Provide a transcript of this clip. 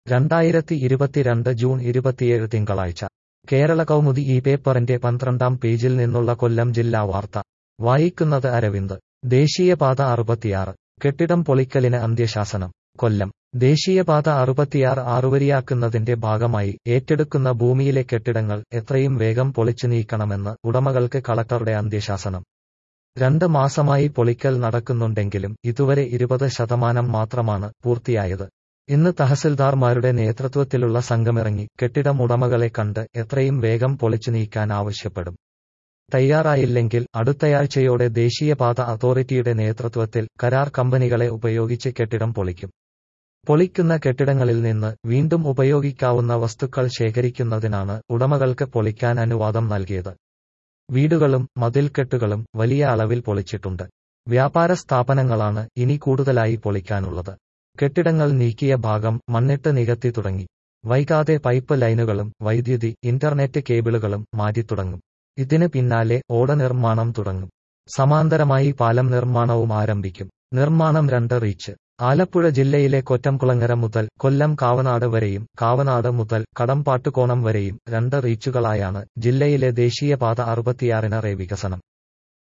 രണ്ടായിരത്തി ഇരുപത്തിരണ്ട് ജൂൺ ഇരുപത്തിയേഴ് തിങ്കളാഴ്ച കേരള കൗമുദി ഈ പേപ്പറിന്റെ പന്ത്രണ്ടാം പേജിൽ നിന്നുള്ള കൊല്ലം ജില്ലാ വാർത്ത വായിക്കുന്നത് അരവിന്ദ് ദേശീയപാത അറുപത്തിയാറ് കെട്ടിടം പൊളിക്കലിന് അന്ത്യശാസനം കൊല്ലം ദേശീയപാത അറുപത്തിയാറ് ആറുവരിയാക്കുന്നതിന്റെ ഭാഗമായി ഏറ്റെടുക്കുന്ന ഭൂമിയിലെ കെട്ടിടങ്ങൾ എത്രയും വേഗം പൊളിച്ചു നീക്കണമെന്ന് ഉടമകൾക്ക് കളക്ടറുടെ അന്ത്യശാസനം രണ്ട് മാസമായി പൊളിക്കൽ നടക്കുന്നുണ്ടെങ്കിലും ഇതുവരെ ഇരുപത് ശതമാനം മാത്രമാണ് പൂർത്തിയായത് ഇന്ന് തഹസിൽദാർമാരുടെ നേതൃത്വത്തിലുള്ള സംഘമിറങ്ങി കെട്ടിടം ഉടമകളെ കണ്ട് എത്രയും വേഗം പൊളിച്ചു നീക്കാൻ ആവശ്യപ്പെടും തയ്യാറായില്ലെങ്കിൽ അടുത്തയാഴ്ചയോടെ ദേശീയപാത അതോറിറ്റിയുടെ നേതൃത്വത്തിൽ കരാർ കമ്പനികളെ ഉപയോഗിച്ച് കെട്ടിടം പൊളിക്കും പൊളിക്കുന്ന കെട്ടിടങ്ങളിൽ നിന്ന് വീണ്ടും ഉപയോഗിക്കാവുന്ന വസ്തുക്കൾ ശേഖരിക്കുന്നതിനാണ് ഉടമകൾക്ക് പൊളിക്കാൻ അനുവാദം നൽകിയത് വീടുകളും മതിൽക്കെട്ടുകളും വലിയ അളവിൽ പൊളിച്ചിട്ടുണ്ട് വ്യാപാര സ്ഥാപനങ്ങളാണ് ഇനി കൂടുതലായി പൊളിക്കാനുള്ളത് കെട്ടിടങ്ങൾ നീക്കിയ ഭാഗം മണ്ണിട്ട് നികത്തി തുടങ്ങി വൈകാതെ പൈപ്പ് ലൈനുകളും വൈദ്യുതി ഇന്റർനെറ്റ് കേബിളുകളും മാറ്റിത്തുടങ്ങും ഇതിന് പിന്നാലെ ഓട നിർമ്മാണം തുടങ്ങും സമാന്തരമായി പാലം നിർമ്മാണവും ആരംഭിക്കും നിർമ്മാണം രണ്ട് റീച്ച് ആലപ്പുഴ ജില്ലയിലെ കൊറ്റംകുളങ്ങര മുതൽ കൊല്ലം കാവനാട് വരെയും കാവനാട് മുതൽ കടമ്പാട്ടുകോണം വരെയും രണ്ട് റീച്ചുകളായാണ് ജില്ലയിലെ ദേശീയപാത അറുപത്തിയാറിന് റേ വികസനം